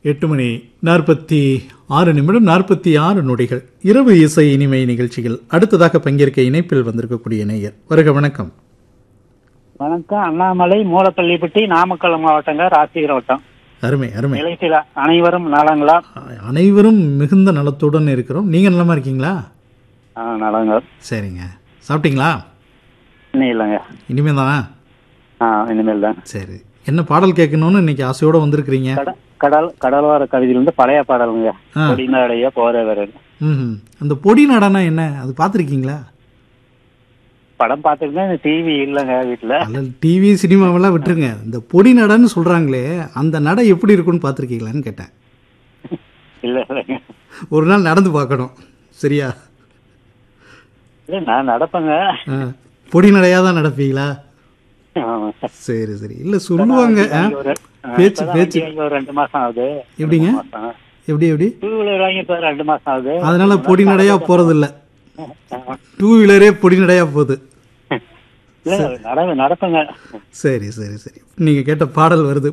எட்டு மணி நாற்பத்தி ஆறு நிமிடம் நாற்பத்தி ஆறு நொடிகள் இரவு இசை இனிமை நிகழ்ச்சிகள் அடுத்ததாக பங்கேற்க இணைப்பில் வந்திருக்கக்கூடிய நேயர் வருக வணக்கம் வணக்கம் அண்ணாமலை மூலப்பள்ளிப்பட்டி நாமக்கல் மாவட்டங்க ராசிகர வட்டம் அருமை அருமை நிலையத்தில் அனைவரும் நலங்களா அனைவரும் மிகுந்த நலத்துடன் இருக்கிறோம் நீங்க நலமா இருக்கீங்களா ஆ, நலங்க சரிங்க சாப்பிட்டீங்களா இன்னும் இல்லைங்க இனிமே தானா ஆ இனிமேல் தான் சரி என்ன பாடல் கேட்கணும்னு இன்னைக்கு ஆசையோட வந்திருக்கிறீங்க கட கடல் கடலோர கவிதையிலிருந்து பழைய பாடலுங்க ஆ. கொடிநாடைய போற வேற ம் அந்த பொடி நடனா என்ன அது பார்த்துருக்கீங்களா படம் பார்த்துட்டு இந்த டிவி இல்லைங்க வீட்டுல அல்ல டிவி சினிமாவெல்லாம் விட்டுருங்க இந்த பொடி நடன்னு சொல்றாங்களே அந்த நடை எப்படி இருக்குன்னு பார்த்துருக்கீங்களான்னு கேட்டேன் இல்ல இல்லைங்க ஒரு நாள் நடந்து பார்க்கணும் சரியா இல்ல நான் நடப்பேங்க ஆ, பொடி நடையாக தான் நடப்பீங்களா ஆமா. சரி சரி இல்லை சொல்லுவாங்க ஆ? வாங்கி ஒரு- ஆ, பேச்சு இப்பதான் பேச்சு வாங்கி ஒரு ரெண்டு மாசம் ஆகுது எப்படிங்க எப்படி எப்படி டூ வீலர் வாங்கி இப்ப ரெண்டு மாசம் ஆகுது அதனால பொடி நடையா போறது இல்ல டூ வீலரே பொடி நடையா போகுது இல்ல நட நடப்பேங்க சரி சரி சரி நீங்க கேட்ட பாடல் வருது